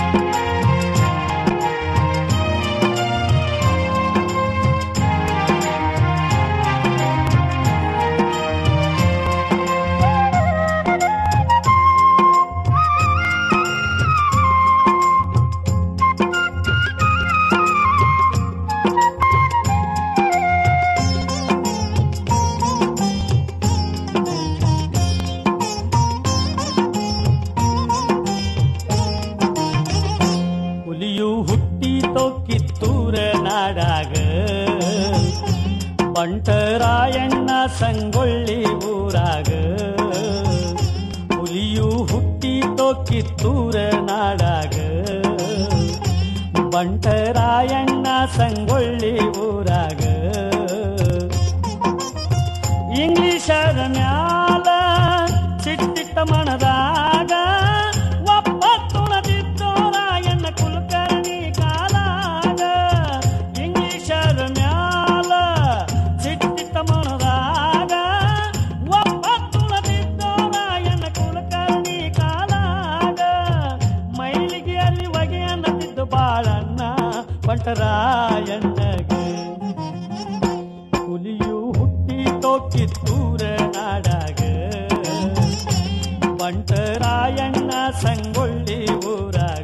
ಹುಲಿಯು ಹುಟ್ಟಿತೋ ಕಿತ್ತೂರ ನಾಡಾಗ ಬಂಟರಾಯಣ್ಣ ಸಂಗೊಳ್ಳಿ ಊರಾಗ ಹುಲಿಯು ಹುಟ್ಟಿತೋ ಕಿತ್ತೂರ ನಾಡಾಗ ಬಂಟರಾಯಣ್ಣ ಸಂಗೊಳ್ಳಿ ಊರಾಗ ಇಂಗ್ಲಿಷರ ಮ್ಯಾಲ ಸಿಟ್ಟಿಟ್ಟ ಮನದಾಗ ಒಪ್ಪತ್ತುಣದಿದ್ದೋ ರಾಯಣ್ಣ ಕುಲಕರ್ಣಿ ಕಾಲಾಗ ಇಂಗ್ಲಿಷರ ಮ್ಯಾಲ ಸಿಟ್ಟಿಟ್ಟ ಮನದಾಗ ಒಪ್ಪತ್ತುಣದಿದ್ದೋ ರಾಯಣ್ಣ ಕುಲಕರ್ಣಿ ಕಾಲಾಗ ಮೈಲಿಗೆ ಅಲ್ಲಿ ಒಗೆ ಅನ್ನದಿದ್ದು ಬಾಳಣ್ಣ ಬಂಟರಾಯಣ್ಣಗೆ ಹುಲಿಯು ಹುಟ್ಟಿತೋ ಕಿತ್ತೂರ ನಾಡಾಗ ಬಂಟರಾಯಣ್ಣ ಸಂಗೊಳ್ಳಿ ಊರಾಗ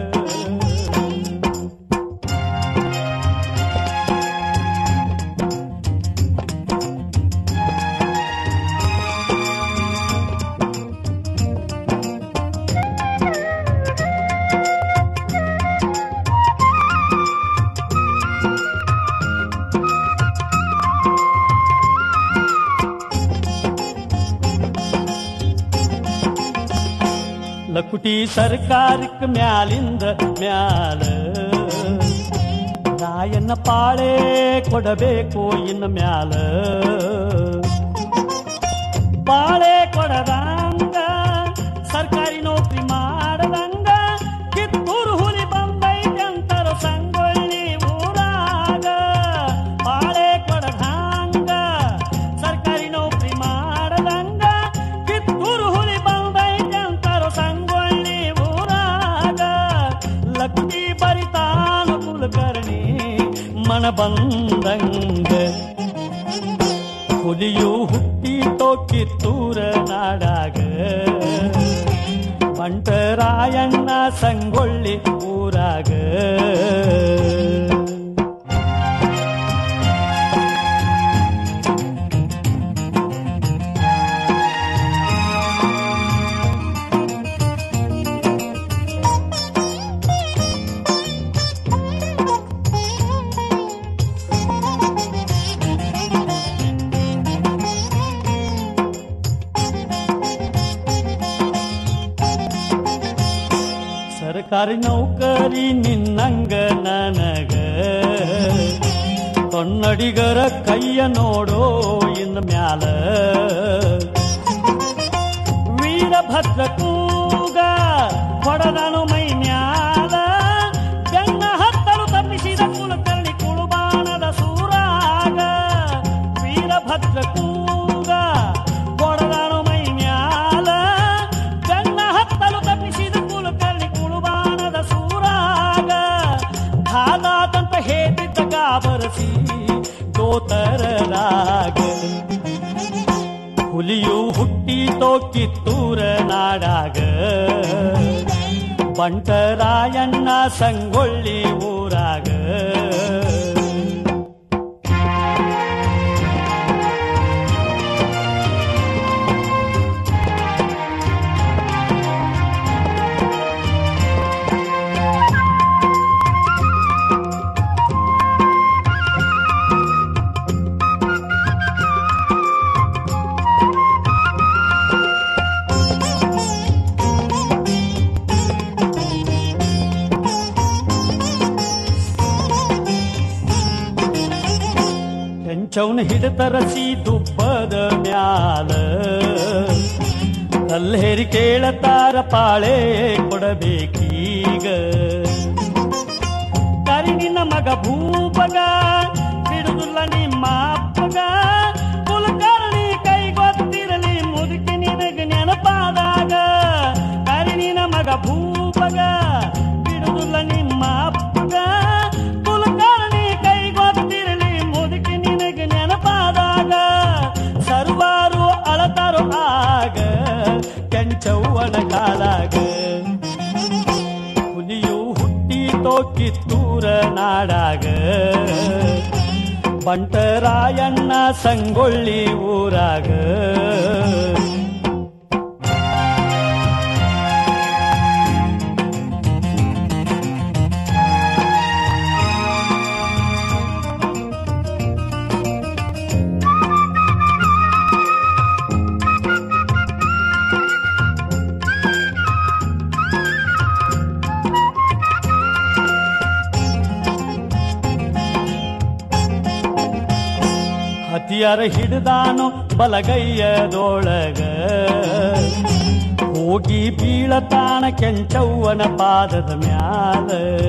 ಲಕುಟಿ ಸರ್ಕಾರಕ್ಕೆ ಮ್ಯಾಲಿಂದ ಮ್ಯಾಲ ರಾಯಣ್ಣ ಪಾಳೆ ಕೊಡಬೇಕು ಇನ್ನು ಮ್ಯಾಲ ಪಾಳೆ ಕೊಡದಂಗ ಸರ್ಕಾರಿ ನೌಕರಿ ಮಾಡದಂಗ ಕಿತ್ತೂರು ಹುಲಿ ಬಂದೈತಂತರ ಸಂಗೊಳ್ಳಿ ಊರಾಗ ಪಾಳೆ ಕೊಡದಂಗ ಸರ್ಕಾರಿ ನೌಕರಿ ಮಾಡದಂಗ ಕಿತ್ತೂರು ಹುಲಿ ಬಂದೈತಂತರ ಸಂಗೊಳ್ಳಿ ಊರಾಗ ಲಕ್ಷ್ಮಿ ಬರಿತಾನ ಕುಲಕರ್ಣಿ ಮನ ಬಂದಂಗ ಹುಲಿಯು ಹುಟ್ಟಿತೋ ಕಿತ್ತೂರ ನಾಡಾಗ ಬಂಟರಾಯಣ್ಣ ಸಂಗೊಳ್ಳಿ ಊರಾಗ ಸರ್ಕಾರಿ ನೌಕರಿ ನಿನ್ನಂಗ ನನಗ ಕನ್ನಡಿಗರ ಕೈಯ ನೋಡೋ ಇನ್ ಮ್ಯಾಲ ವೀರಭದ್ರ ಕೂಗ ಹೊಡೆದನು ಮೈ ಮ್ಯಾಲ ಬೆನ್ನ ಹತ್ತಲು ತಪ್ಪಿಸಿದ ಕುಲಕರ್ಣಿ ಕುಳುಬಾಣದ ಸೂರಾಗ ವೀರಭದ್ರ ಕೂಗ ಹೊಡೆದನು ಮೈ ಮ್ಯಾಲ ಬೆನ್ನ ಹತ್ತಲು ತಪ್ಪಿಸಿದ ಕುಲಕರ್ಣಿ ಕುಳುಬಾಣದ ಸೂರಾಗ ಖಾದಾದಂತ ಹೇದಿದ್ದ ಗಾಬರಸಿ ದೋತರರಾಗ ಹುಲಿಯು ಹುಟ್ಟಿತೋ ಕಿತ್ತೂರ ನಾಡಾಗ ಬಂಟರಾಯಣ್ಣ ಸಂಗೊಳ್ಳಿ ಊರಾಗ ಕೆಂಚವನ ಹಿಡತರಸಿ ದುಬ್ಬದ ಮ್ಯಾಲ ಕಲ್ಲೇರಿ ಕೇಳತಾರ ಪಾಳೆ ಕೊಡಬೇಕೀಗ ಕರಿನಿನ ಮಗ ಭೂಪಗ ಬಿಡುದಿಲ್ಲ ನಿಮ್ಮ ಅಪ್ಪಗ ಕುಲಕರ್ಣಿ ಕೈ ಗೊತ್ತಿರಲಿ ಮುದುಕಿ ನಿನಗ ನೆನಪಾದಾಗ ಕರಿನಿನ ಮಗ ಭೂಪಗ ಕಿತ್ತೂರ ನಾಡಾಗ ಬಂಟರಾಯಣ್ಣ ಸಂಗೊಳ್ಳಿ ಊರಾಗ ಹತಿಯರ ಹಿಡ್ದಾನು ಬಲಗೈಯದೊಳಗ ಹೋಗಿ ಬೀಳತಾಣ ಕೆಂಚವ್ವನ ಪಾದದ ಮ್ಯಾಲ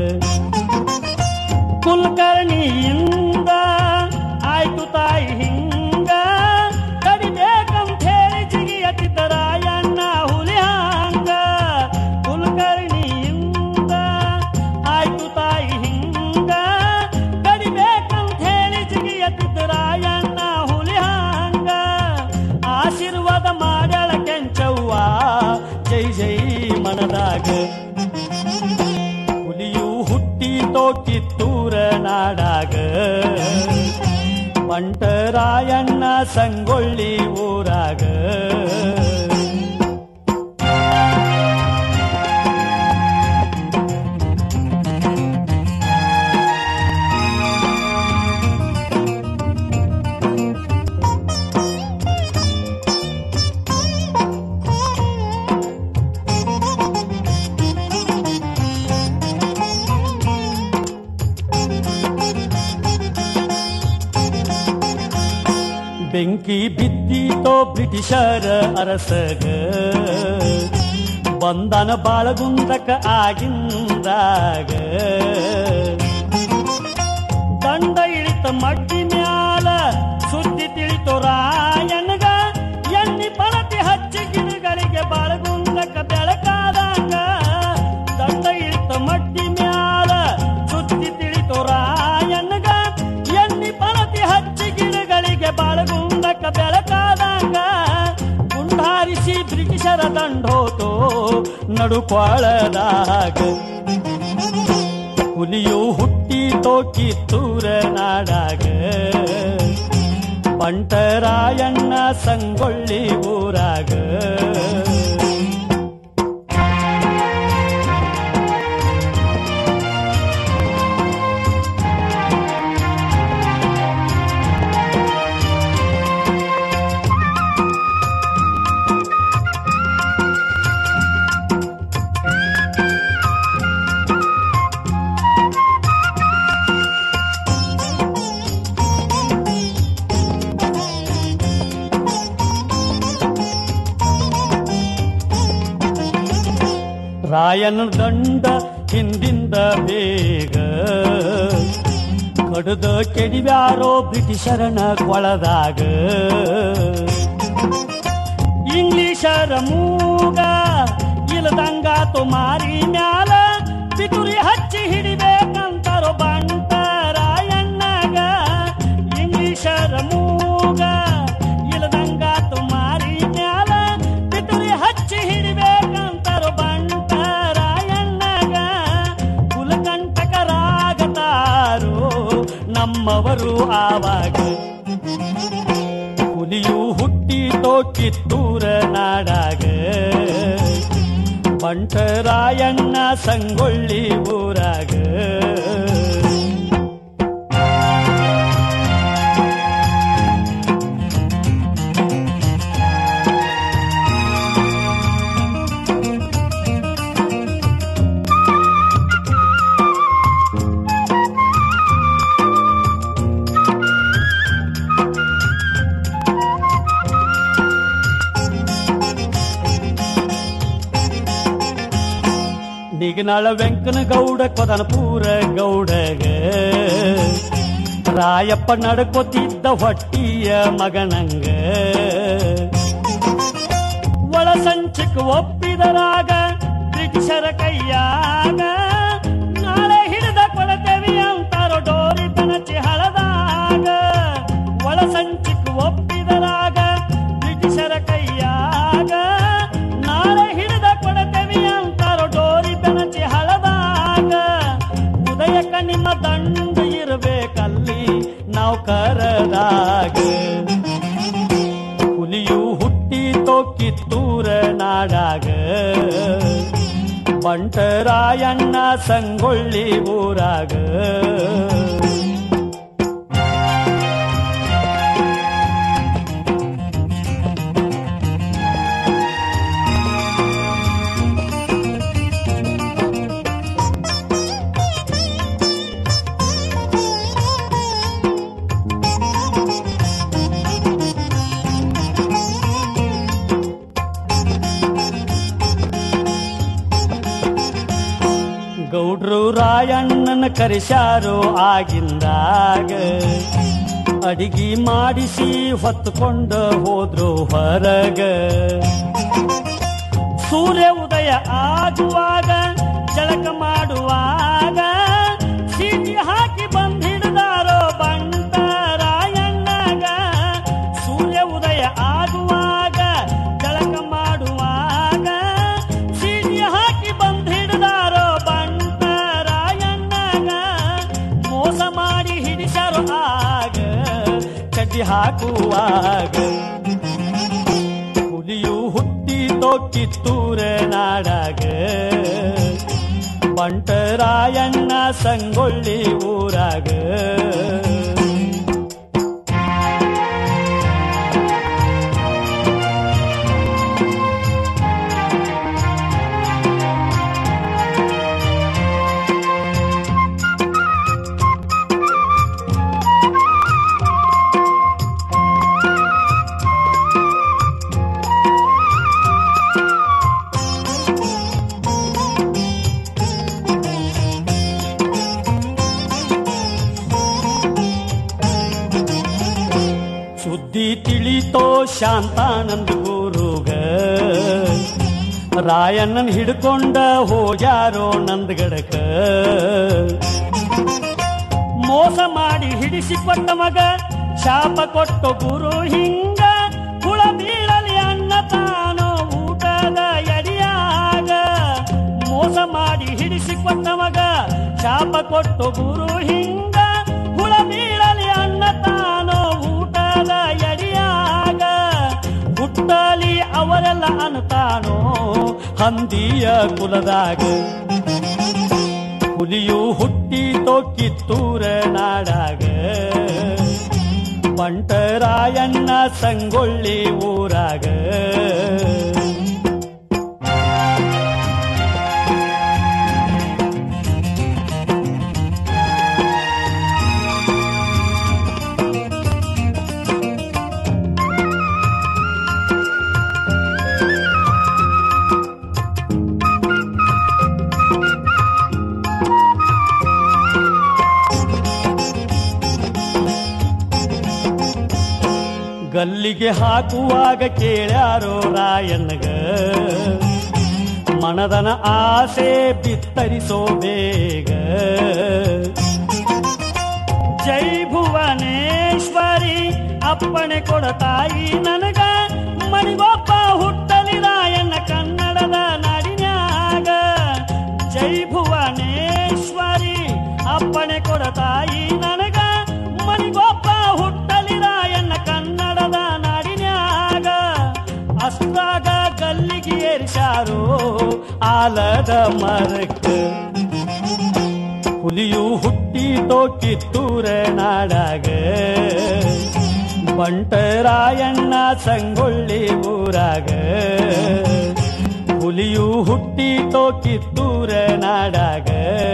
ಕುಲಕರ್ಣಿಯಿಂದ ಆಯ್ತು ತಾಯಿ ಹಿಂಗ ಕಡಿಬೇಕಂತ ಹೇಳಿ ಜಿಗಿಯತ್ತಿದ್ದ ರಾಯಣ್ಣ ಹುಲಿ ಹಂಗ ಕುಲಕರ್ಣಿಯಿಂದ ಆಯ್ತು ತಾಯಿ ಹಿಂಗ ಕಡಿಬೇಕಂತ ಹೇಳಿ ಜಿಗಿಯತ್ತಿದ್ದ ರಾಯಣ್ಣ ಹುಲಿ ಹಂಗ ಆಶೀರ್ವಾದ ಮಾಡ್ಯಾಳ ಕೆಂಚವ್ವ ಜೈ ಜೈ ಮನದಾಗ ಹುಲಿಯು ಹುಟ್ಟಿತೋ ಕಿತ್ತೂರ ನಾಡಾಗ ಬಂಟರಾಯಣ್ಣ ಸಂಗೊಳ್ಳಿ ಊರಾಗ ಬೆಂಕಿ ಬಿದ್ದೀತೋ ಬ್ರಿಟಿಷರ ಅರಸಗ ಬಂದನ ಬಾಳಗುಂದಕ ಆಗಿಂದಾಗ ದಂಡ ಇಳಿತ ಮಡ್ಡಿ ಮ್ಯಾಲ ಸುದ್ದಿ ತಿಳಿತು ರಾಯಣ್ಗ ಎಣ್ಣಿ ಪಣತಿ ಹಚ್ಚಿ ಗಿಡಗಳಿಗೆ ಬಾಳಗುಂದಕ ಬೆಳಕಾದಂಗ ದಂಡ ಇಳಿತ ಮಡ್ಡಿ ಮ್ಯಾಲ ಸುದ್ದಿ ತಿಳಿತು ರಾಯಣ್ಗ ಎಣ್ಣಿ ಪಣತಿ ಹಚ್ಚಿ ಗಿಡಗಳಿಗೆ ಬಾಳಗುಂದಕ ಬೆಳಕಾದಂಗ ಗುಂಡಾರಿಸಿ ಬ್ರಿಟಿಷರ ದಂಡೋತೋ ನಡುಕೊಳದಾಗ ಹುಲಿಯು ಹುಟ್ಟಿತೋ ಕಿತ್ತೂರ ನಾಡಾಗ ಬಂಟರಾಯಣ್ಣ ಸಂಗೊಳ್ಳಿ ಊರಾಗ ರಾಯನ ದಂಡ ಹಿಂದಿಂದ ಬೇಗ ಕಡದ ಕೆಡಿವ್ಯಾರೋ ಬ್ರಿಟಿಷರನ ಕೊಳದಾಗ ಇಂಗ್ಲಿಷರ ಮೂಗ ಇಲ್ದಂಗಾತು ಮಾರಿ ಮ್ಯಾಲ ಪಿತುರಿ ಹಚ್ಚಿ ಹಿಡಿಬೇಕಂತಾರೋ ಬಂಟ ರಾಯಣ್ಣಗ ಇಂಗ್ಲಿಷರ ಮೂಗ ಇಲ್ದಂಗಾತು ಮಾರಿ ಮ್ಯಾಲ ಪಿತುರಿ ಹಚ್ಚಿ ಹಿಡಿಬೇಕಂತಾರೋ ಬಂಟ ರಾಯಣ್ಣಗ ಕುಲಕಂಟಕರಾಗತಾರೋ ನಮ್ಮವರು ಆವಾಗ ಹುಲಿಯು ಹುಟ್ಟಿತೋ ಕಿತ್ತೂರ ನಾಡಾಗ ಬಂಟರಾಯಣ್ಣ ಸಂಗೊಳ್ಳಿ ಊರಾಗ ನಿಗನಾಳ ವೆಂಕನ ಗೌಡ ಕೊದನಪೂರ ಗೌಡಗ ರಾಯಪ್ಪ ನಡ್ಕೋತಿದ್ದ ಹೊಟ್ಟಿಯ ಮಗನಂಗ ಒಳ ಸಂಚಕ್ ಒಪ್ಪಿದರಾಗ ಬ್ರಿಟಿಷರ ಕೈಯಾಗ ನಾಳೆ ಹಿಡಿದ ಕೊಡತೇವಿ ಅಂತಾರೋ ಡೋರಿ ತನಚಿ ಹಳದಾಗ ಒಳ ಸಂಚಕ್ ಒಪ್ಪಿದರಾಗ ಬ್ರಿಟಿಷರ ಕೈಯಾಗ ನಾಳೆ ಹಿಡಿದ ಕೊಡತೇವಿ ಅಂತಾರೋ ಡೋರಿ ಬೆನಚಿ ಹಳದಾಗ ಬಂಟರಾಯಣ್ಣ ಸಂಗೊಳ್ಳಿ ಊರಾಗ ಗೌಡ್ರು ರಾಯಣ್ಣನ ಕರೆಸ್ಯಾರೋ ಆಗಿಂದಾಗ ಅಡಿಗೆ ಮಾಡಿಸಿ ಹೊತ್ತುಕೊಂಡ ಹೋದ್ರು ಹೊರಗ ಸೂರ್ಯ ಉದಯ ಆಗುವಾಗ ಜಳಕ ಮಾಡುವಾಗ ಸೀಟಿ ಹಾಕಿ ಬಂದಿಡ್ದಾರೋ ಬಂಟ ರಾಯಣ್ಣಗ ಸೂರ್ಯ ಉದಯ ಆಗುವಾಗ ಜಳಕ ಮಾಡುವಾಗ ಸೀಟಿ ಹಾಕಿ ಬಂದಿಡ್ದಾರೋ ಬಂಟ ರಾಯಣ್ಣಗ ಮೋಸ ಮಾಡಿ ಹಿಡಿಸರು ಆಗ ಕಡ್ಡಿ ಹಾಕುವಾಗ ಹುಲಿಯು ಹುಟ್ಟಿತೋ ಕಿತ್ತೂರ ನಾಡಾಗ ಬಂಟರಾಯಣ್ಣ ಸಂಗೊಳ್ಳಿ ಊರಾಗ ಸುದ್ದಿ ತಿಳಿತೋ ಶಾಂತಾನಂದ ಗುರುಗ ರಾಯಣ್ಣನ್ ಹಿಡ್ಕೊಂಡ ಹೋಗ್ಯಾರೋ ನಂದಗಡಕ ಮೋಸ ಮಾಡಿ ಹಿಡಿಸಿಕೊಟ್ಟ ಮಗ ಶಾಪ ಕೊಟ್ಟು ಗುರು ಹಿಂಗ ಹುಳ ಬೀಳಲಿ ಅನ್ನ ತಾನು ಊಟದ ಎಡಿಯಾಗ ಮೋಸ ಮಾಡಿ ಹಿಡಿಸಿಕೊಟ್ಟ ಮಗ ಶಾಪ ಕೊಟ್ಟು ಗುರು ಹಿಂಗ ಹುಳ ಬೀಳಲಿ ಅನ್ನ ತಾನು ಊಟದ ಎಡಿಯಾಗ ಹುಟ್ಟಲಿ ಅವರೆಲ್ಲ ಅನ್ನತಾನೋ ಹಂದಿಯ ಕುಲದಾಗ ಹುಲಿಯು ಹುಟ್ಟಿತೋ ಕಿತ್ತೂರ ನಾಡಾಗ ಬಂಟರಾಯಣ್ಣ ಸಂಗೊಳ್ಳಿ ಊರಾಗ ಗಲ್ಲಿಗೆ ಹಾಕುವಾಗ ಕೇಳ್ಯಾರೋ ರಾಯಣ್ಣಗ ಮನದನ ಆಸೆ ಬಿತ್ತರಿಸೋ ಬೇಗ ಜೈ ಭುವನೇಶ್ವರಿ ಅಪ್ಪಣೆ ಕೊಡತಾಯಿ ನನಗ ಮಣಿಗೊಬ್ಬ ಹುಟ್ಟಲಿ ರಾಯಣ್ಣ ಕನ್ನಡದ ನಾಡಿನ್ಯಾಗ ಜೈ ಭುವನೇಶ್ವರಿ ಅಪ್ಪಣೆ ಕೊಡತಾಯಿ ನನಗ ಮಣಿಗೊಬ್ಬ ಹುಟ್ಟಲಿ ರಾಯಣ್ಣ ಕನ್ನಡದ ನಾಡಿನ್ಯಾಗ ಅಷ್ಟಾಗ ಗಲ್ಲಿಗೆ ಏರಿಸಾರೋ ಆಲದ ಮರಕ್ಕ ಹುಲಿಯು ಹುಟ್ಟಿತೋ ಕಿತ್ತೂರ ನಾಡಾಗ ಬಂಟರಾಯಣ್ಣ ಸಂಗೊಳ್ಳಿ ಊರಾಗ ಹುಲಿಯು ಹುಟ್ಟಿತೋ ಕಿತ್ತೂರ ನಾಡಾಗ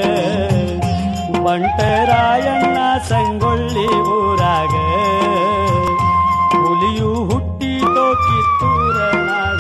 ಬಂಟರಾಯಣ್ಣ ಸಂಗೊಳ್ಳಿ ಊರಾಗ ಹುಲಿಯು ಹುಟ್ಟಿತೋ ಕಿತ್ತೂರ ನಾಡ